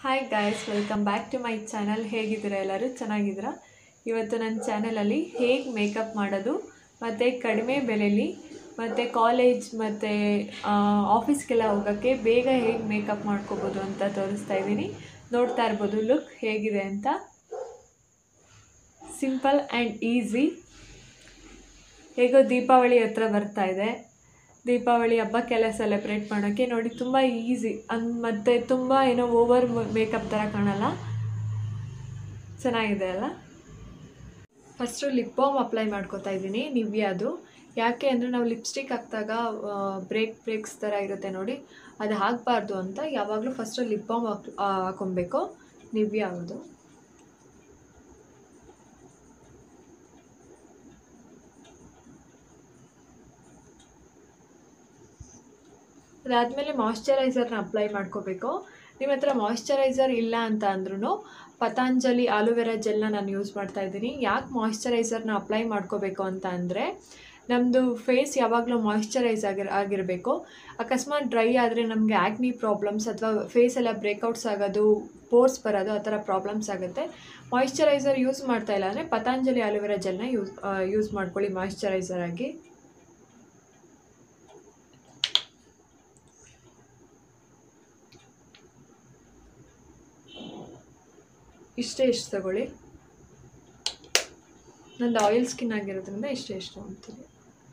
hi guys welcome back to my channel ಹೇಗಿದ್ದೀರಾ ಎಲ್ಲರೂ ಚೆನ್ನಾಗಿದ್ದೀರಾ ಇವತ್ತು ನನ್ನ ಚಾನಲಲ್ಲಿ ಹೇಗೆ ಮೇಕಪ್ ಮಾಡೋದು ಮತ್ತು ಕಡಿಮೆ ಬೆಲೆಯಲ್ಲಿ ಮತ್ತು ಕಾಲೇಜ್ ಮತ್ತು ಆಫೀಸ್ಗೆಲ್ಲ ಹೋಗೋಕ್ಕೆ ಬೇಗ ಹೇಗೆ ಮೇಕಪ್ ಮಾಡ್ಕೋಬೋದು ಅಂತ ತೋರಿಸ್ತಾ ಇದ್ದೀನಿ ನೋಡ್ತಾ ಇರ್ಬೋದು ಲುಕ್ ಹೇಗಿದೆ ಅಂತ ಸಿಂಪಲ್ ಆ್ಯಂಡ್ ಈಸಿ ಹೇಗೋ ದೀಪಾವಳಿ ಹತ್ರ ಬರ್ತಾ ಇದೆ ದೀಪಾವಳಿ ಹಬ್ಬಕ್ಕೆಲ್ಲ ಸೆಲೆಬ್ರೇಟ್ ಮಾಡೋಕ್ಕೆ ನೋಡಿ ತುಂಬ ಈಸಿ ಅನ್ ಮತ್ತು ತುಂಬ ಏನೋ ಓವರ್ ಮೇಕಪ್ ಥರ ಕಾಣಲ್ಲ ಚೆನ್ನಾಗಿದೆ ಅಲ್ಲ ಫಸ್ಟು ಲಿಪ್ ಬಾಮ್ ಅಪ್ಲೈ ಮಾಡ್ಕೊತಾ ಇದ್ದೀನಿ ನಿವ್ಯಾದು ಯಾಕೆ ಅಂದರೆ ನಾವು ಲಿಪ್ಸ್ಟಿಕ್ ಹಾಕಿದಾಗ ಬ್ರೇಕ್ ಬ್ರೇಕ್ಸ್ ಥರ ಇರುತ್ತೆ ನೋಡಿ ಅದು ಹಾಕಬಾರ್ದು ಅಂತ ಯಾವಾಗಲೂ ಫಸ್ಟು ಲಿಪ್ ಬಾಮ್ ಹಾಕ್ ಹಾಕೊಬೇಕು ನಿವ್ಯ ಅದು ಅದಾದಮೇಲೆ ಮಾಯ್ಶ್ಚರೈಸರ್ನ ಅಪ್ಲೈ ಮಾಡ್ಕೋಬೇಕು ನಿಮ್ಮ ಹತ್ರ ಮಾಯ್ಶ್ಚರೈಸರ್ ಇಲ್ಲ ಅಂತ ಅಂದ್ರೂ ಪತಾಂಜಲಿ ಆಲೋವೆರಾ ಜೆಲ್ನ ನಾನು ಯೂಸ್ ಮಾಡ್ತಾ ಇದ್ದೀನಿ ಯಾಕೆ ಮಾಯ್ಶ್ಚರೈಸರ್ನ ಅಪ್ಲೈ ಮಾಡ್ಕೋಬೇಕು ಅಂತ ಅಂದರೆ ನಮ್ಮದು ಫೇಸ್ ಯಾವಾಗಲೂ ಮಾಯ್ಶ್ಚರೈಸ್ ಆಗಿರ್ ಆಗಿರಬೇಕು ಅಕಸ್ಮಾತ್ ಡ್ರೈ ಆದರೆ ನಮಗೆ ಆ್ಯಕ್ನಿ ಪ್ರಾಬ್ಲಮ್ಸ್ ಅಥವಾ ಫೇಸ್ ಎಲ್ಲ ಬ್ರೇಕೌಟ್ಸ್ ಆಗೋದು ಪೋರ್ಸ್ ಬರೋದು ಆ ಥರ ಪ್ರಾಬ್ಲಮ್ಸ್ ಆಗುತ್ತೆ ಮಾಯ್ಶ್ಚರೈಸರ್ ಯೂಸ್ ಮಾಡ್ತಾ ಇಲ್ಲ ಅಂದರೆ ಪತಾಂಜಲಿ ಆಲೋವೆರಾ ಜೆಲ್ನ ಯೂಸ್ ಯೂಸ್ ಮಾಡ್ಕೊಳ್ಳಿ ಮಾಯ್ಶ್ಚರೈಸರ್ ಆಗಿ ಇಷ್ಟೇ ಇಷ್ಟು ತಗೊಳ್ಳಿ ನಂದು ಆಯಿಲ್ ಸ್ಕಿನ್ ಆಗಿರೋದ್ರಿಂದ ಇಷ್ಟೇ ಇಷ್ಟು ಅಂತೀನಿ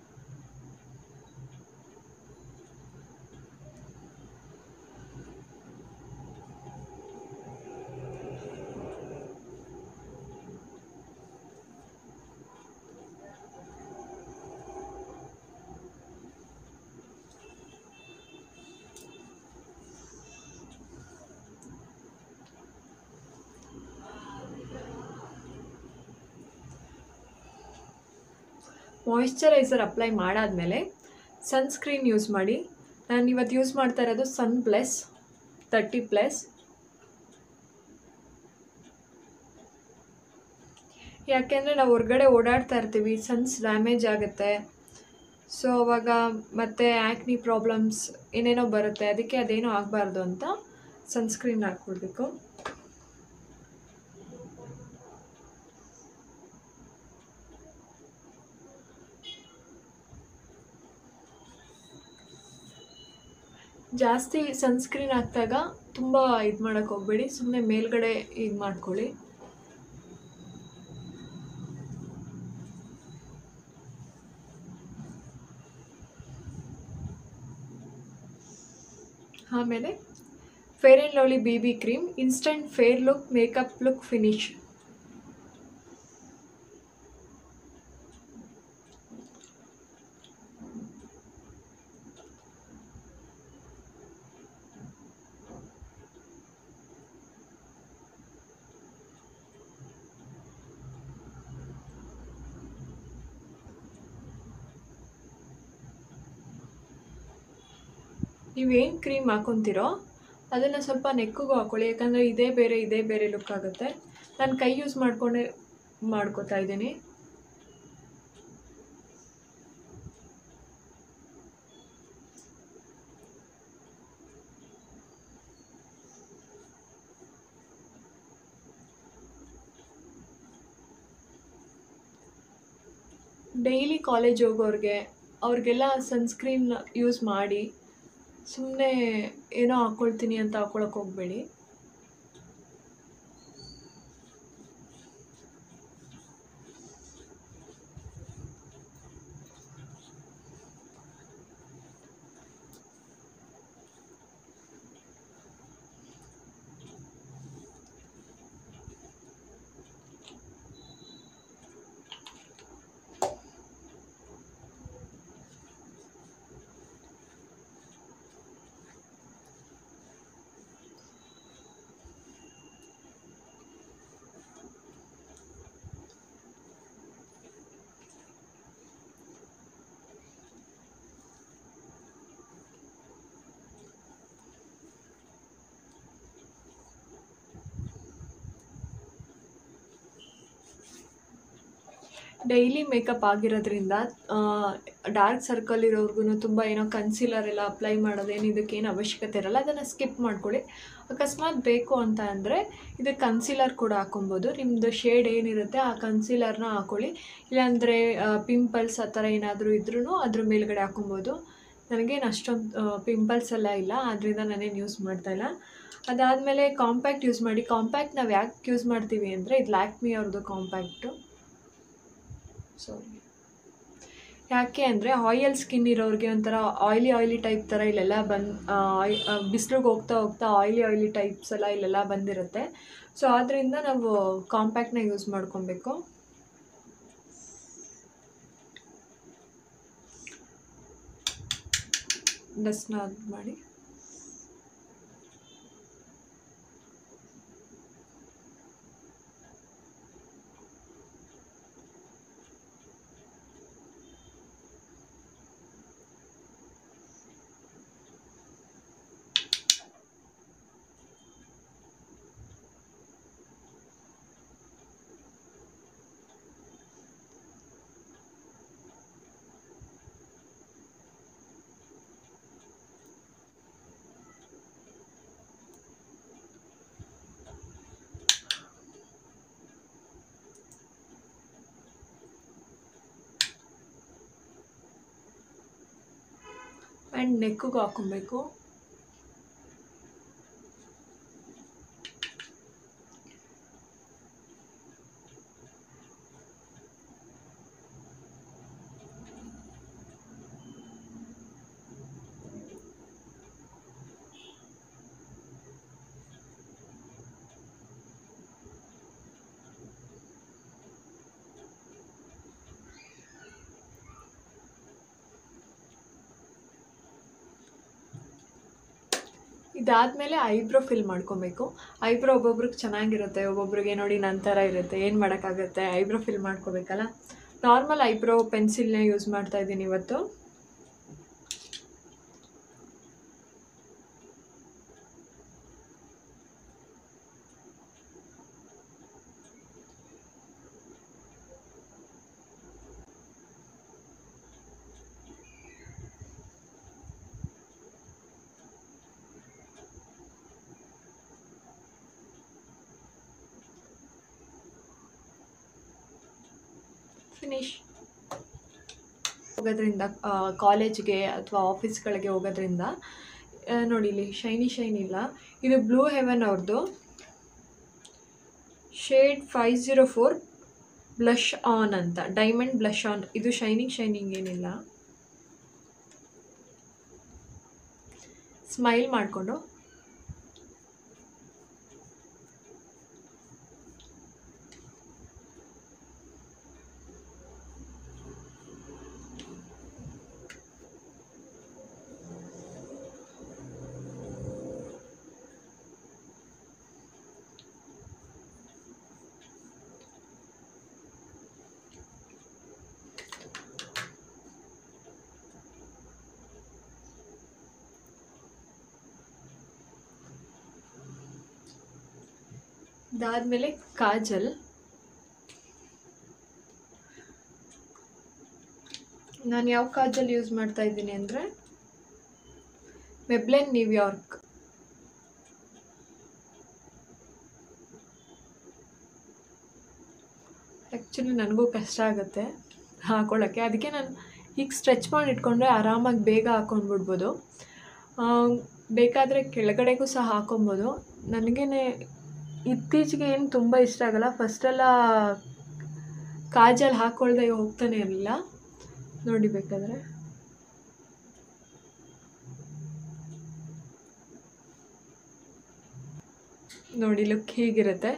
ಮಾಯಿಶ್ಚರೈಸರ್ ಅಪ್ಲೈ ಮಾಡಾದಮೇಲೆ ಸನ್ಸ್ಕ್ರೀನ್ ಯೂಸ್ ಮಾಡಿ ನಾನು ಇವತ್ತು ಯೂಸ್ ಮಾಡ್ತಾ ಇರೋದು ಸನ್ ಪ್ಲಸ್ ತರ್ಟಿ ಪ್ಲಸ್ ಯಾಕೆಂದರೆ ನಾವು ಹೊರಗಡೆ ಓಡಾಡ್ತಾ ಇರ್ತೀವಿ ಸನ್ಸ್ ಡ್ಯಾಮೇಜ್ ಆಗುತ್ತೆ ಸೊ ಅವಾಗ ಮತ್ತೆ ಆ್ಯಕ್ನಿ ಪ್ರಾಬ್ಲಮ್ಸ್ ಏನೇನೋ ಬರುತ್ತೆ ಅದಕ್ಕೆ ಅದೇನೋ ಆಗಬಾರ್ದು ಅಂತ ಸನ್ಸ್ಕ್ರೀನ್ ಹಾಕ್ಬಿಡ್ಬೇಕು ಜಾಸ್ತಿ ಸನ್ಸ್ಕ್ರೀನ್ ಹಾಕಿದಾಗ ತುಂಬ ಇದು ಮಾಡೋಕ್ಕೆ ಹೋಗ್ಬೇಡಿ ಸುಮ್ಮನೆ ಮೇಲ್ಗಡೆ ಇದು ಮಾಡ್ಕೊಳ್ಳಿ ಆಮೇಲೆ fair and lovely B B cream instant fair look makeup look finish ನೀವೇನು ಕ್ರೀಮ್ ಹಾಕೊತೀರೋ ಅದನ್ನು ಸ್ವಲ್ಪ ನೆಕ್ಕಿಗೂ ಹಾಕ್ಕೊಳ್ಳಿ ಯಾಕಂದರೆ ಇದೇ ಬೇರೆ ಇದೇ ಬೇರೆ ಲುಕ್ ಆಗುತ್ತೆ ನಾನು ಕೈ ಯೂಸ್ ಮಾಡಿಕೊಂಡೆ ಮಾಡ್ಕೋತಾ ಇದ್ದೀನಿ ಡೈಲಿ ಕಾಲೇಜ್ ಹೋಗೋರಿಗೆ ಅವ್ರಿಗೆಲ್ಲ ಸನ್ಸ್ಕ್ರೀನ್ ಯೂಸ್ ಮಾಡಿ ಸುಮ್ಮನೆ ಏನೋ ಹಾಕ್ಕೊಳ್ತೀನಿ ಅಂತ ಹಾಕ್ಕೊಳಕ್ಕೆ ಹೋಗಬೇಡಿ ಡೈಲಿ ಮೇಕಪ್ ಆಗಿರೋದ್ರಿಂದ ಡಾರ್ಕ್ ಸರ್ಕಲ್ ಇರೋರ್ಗು ತುಂಬ ಏನೋ ಕನ್ಸೀಲರ್ ಎಲ್ಲ ಅಪ್ಲೈ ಮಾಡೋದೇನು ಇದಕ್ಕೇನು ಅವಶ್ಯಕತೆ ಇರಲ್ಲ ಅದನ್ನು ಸ್ಕಿಪ್ ಮಾಡ್ಕೊಳ್ಳಿ ಅಕಸ್ಮಾತ್ ಬೇಕು ಅಂತ ಅಂದರೆ ಇದಕ್ಕೆ ಕನ್ಸೀಲರ್ ಕೂಡ ಹಾಕೊಬೋದು ನಿಮ್ಮದು ಶೇಡ್ ಏನಿರುತ್ತೆ ಆ ಕನ್ಸೀಲರ್ನ ಹಾಕೊಳ್ಳಿ ಇಲ್ಲಾಂದರೆ ಪಿಂಪಲ್ಸ್ ಆ ಥರ ಏನಾದರೂ ಇದ್ರೂ ಅದ್ರ ಮೇಲ್ಗಡೆ ಹಾಕೊಬೋದು ನನಗೇನು ಅಷ್ಟೊಂದು ಪಿಂಪಲ್ಸ್ ಎಲ್ಲ ಇಲ್ಲ ಆದ್ದರಿಂದ ನಾನೇನು ಯೂಸ್ ಮಾಡ್ತಾಯಿಲ್ಲ ಅದಾದಮೇಲೆ ಕಾಂಪ್ಯಾಕ್ಟ್ ಯೂಸ್ ಮಾಡಿ ಕಾಂಪ್ಯಾಕ್ಟ್ ನಾವು ಯಾಕೆ ಯೂಸ್ ಮಾಡ್ತೀವಿ ಅಂದರೆ ಇದು ಲ್ಯಾಕ್ಮಿ ಅವ್ರದ್ದು ಕಾಂಪ್ಯಾಕ್ಟು ಸಾರಿ ಯಾಕೆ ಅಂದರೆ ಆಯಿಲ್ ಸ್ಕಿನ್ ಇರೋರಿಗೆ ಒಂಥರ ಆಯ್ಲಿ ಆಯ್ಲಿ ಟೈಪ್ ಥರ ಇಲ್ಲೆಲ್ಲ ಬಂದು ಬಿಸಿಲಿಗೆ ಹೋಗ್ತಾ ಹೋಗ್ತಾ ಆಯ್ಲಿ ಆಯ್ಲಿ ಟೈಪ್ಸ್ ಎಲ್ಲ ಇಲ್ಲೆಲ್ಲ ಬಂದಿರುತ್ತೆ ಸೊ ಆದ್ದರಿಂದ ನಾವು ಕಾಂಪ್ಯಾಕ್ಟ್ನ ಯೂಸ್ ಮಾಡ್ಕೊಬೇಕು ಡಸ್ಟ್ನ ಅದು ಮಾಡಿ ಆ್ಯಂಡ್ ನೆಕ್ಕಿಗೂ ಹಾಕೊಬೇಕು ಇದಾದಮೇಲೆ ಐಬ್ರೋ ಫಿಲ್ ಮಾಡ್ಕೊಬೇಕು ಐಬ್ರೋ ಒಬ್ಬೊಬ್ರಿಗೆ ಚೆನ್ನಾಗಿರುತ್ತೆ ಒಬ್ಬೊಬ್ರಿಗೆ ನೋಡಿ ನಂತರ ಇರುತ್ತೆ ಏನು ಮಾಡೋಕ್ಕಾಗತ್ತೆ ಐಬ್ರೋ ಫಿಲ್ ಮಾಡ್ಕೋಬೇಕಲ್ಲ ನಾರ್ಮಲ್ ಐಬ್ರೋ ಪೆನ್ಸಿಲ್ನೇ ಯೂಸ್ ಮಾಡ್ತಾ ಇದ್ದೀನಿ ಇವತ್ತು ಫಿನಿಶ್ ಹೋಗೋದ್ರಿಂದ ಕಾಲೇಜ್ಗೆ ಅಥವಾ ಆಫೀಸ್ಗಳಿಗೆ ಹೋಗೋದ್ರಿಂದ ಆ, ನೋಡಿ ಇಲ್ಲಿ ಶೈನಿ ಶೈನ್ ಇಲ್ಲ ಇದು ಬ್ಲೂ ಹೆವನ್ ಅವ್ರದ್ದು shade five zero four blush on ಅಂತ ಡೈಮಂಡ್ ಬ್ಲಷ್ ಆನ್ ಇದು ಶೈನಿಂಗ್ ಶೈನಿಂಗ್ ಏನಿಲ್ಲ ಸ್ಮೈಲ್ ಮಾಡಿಕೊಂಡು ಇದಾದಮೇಲೆ ಕಾಜಲ್ ನಾನು ಯಾವ ಕಾಜಲ್ ಯೂಸ್ ಮಾಡ್ತಾ ಇದ್ದೀನಿ ಅಂದರೆ ಮೆಬ್ಲೆನ್ ನ್ಯೂಯಾರ್ಕ್ ಆ್ಯಕ್ಚುಲಿ ನನಗೂ ಕಷ್ಟ ಆಗುತ್ತೆ ಹಾಕೊಳ್ಳೋಕ್ಕೆ ಅದಕ್ಕೆ ನಾನು ಈಗ ಸ್ಟ್ರೆಚ್ ಮಾಡಿ ಇಟ್ಕೊಂಡ್ರೆ ಆರಾಮಾಗಿ ಬೇಗ ಹಾಕೊಂಡ್ಬಿಡ್ಬೋದು ಆ, ಬೇಕಾದರೆ ಕೆಳಗಡೆಗೂ ಸಹ ಹಾಕೊಬೋದು ನನಗೇನೆ ಇತ್ತೀಚೆಗೆ ಏನು ತುಂಬ ಇಷ್ಟ ಆಗಲ್ಲ ಫಸ್ಟೆಲ್ಲ ಕಾಜಲ್ ಹಾಕ್ಕೊಳ್ದೆ ಹೋಗ್ತಾನೆ ಇರಲಿಲ್ಲ ನೋಡಿ ಬೇಕಾದರೆ ನೋಡಿ ಲುಕ್ ಹೀಗಿರುತ್ತೆ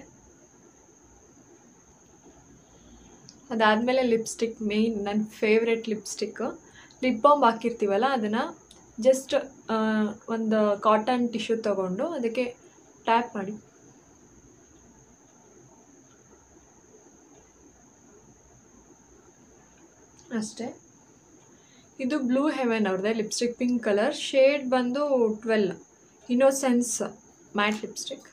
ಅದಾದಮೇಲೆ ಲಿಪ್ಸ್ಟಿಕ್ ಮೇಯ್ನ್ ನನ್ನ ಫೇವ್ರೆಟ್ ಲಿಪ್ಸ್ಟಿಕ್ಕು ಲಿಪ್ ಬಾಂಬ್ ಹಾಕಿರ್ತೀವಲ್ಲ ಅದನ್ನು ಜಸ್ಟ್ ಒಂದು ಕಾಟನ್ ಟಿಶ್ಯೂ ತೊಗೊಂಡು ಅದಕ್ಕೆ ಟ್ಯಾಪ್ ಮಾಡಿ ಅಷ್ಟೇ ಇದು ಬ್ಲೂ ಹೆವೆನ್ ಅವ್ರದ್ದೆ ಲಿಪ್ಸ್ಟಿಕ್ ಪಿಂಕ್ ಕಲರ್ ಶೇಡ್ ಬಂದು twelve innocence matte lipstick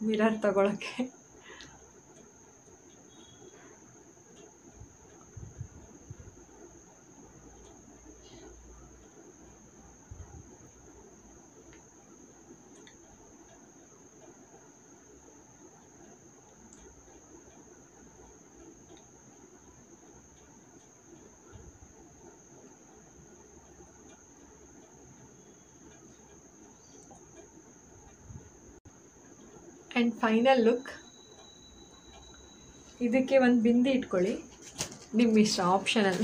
mirror ತಗೊಳಕ್ಕೆ ಆ್ಯಂಡ್ ಫೈನಲ್ ಲುಕ್ ಇದಕ್ಕೆ ಒಂದು ಬಿಂದಿ ಇಟ್ಕೊಳ್ಳಿ ನಿಮ್ಮ ಇಷ್ಟ optional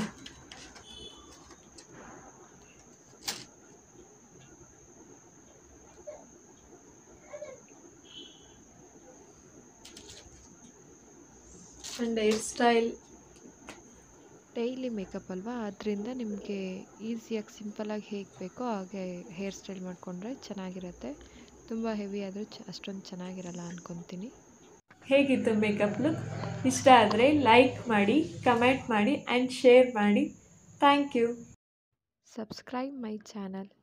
and hair style daily makeup ಅಲ್ವಾ ಅದರಿಂದ ನಿಮಗೆ ಈಸಿಯಾಗಿ ಸಿಂಪಲಾಗಿ ಹೇಗೆ ಬೇಕೋ ಹಾಗೆ ಹೇರ್ ಸ್ಟೈಲ್ ಮಾಡಿಕೊಂಡ್ರೆ ಚೆನ್ನಾಗಿರುತ್ತೆ ತುಂಬ ಹೆವಿ ಆದರೂ ಚ ಅಷ್ಟೊಂದು ಚೆನ್ನಾಗಿರಲ್ಲ ಅಂದ್ಕೊತೀನಿ ಹೇಗಿತ್ತು ಮೇಕಪ್ ಲುಕ್ ಇಷ್ಟ ಆದರೆ ಲೈಕ್ ಮಾಡಿ ಕಮೆಂಟ್ ಮಾಡಿ ಆ್ಯಂಡ್ ಶೇರ್ ಮಾಡಿ thank you subscribe my channel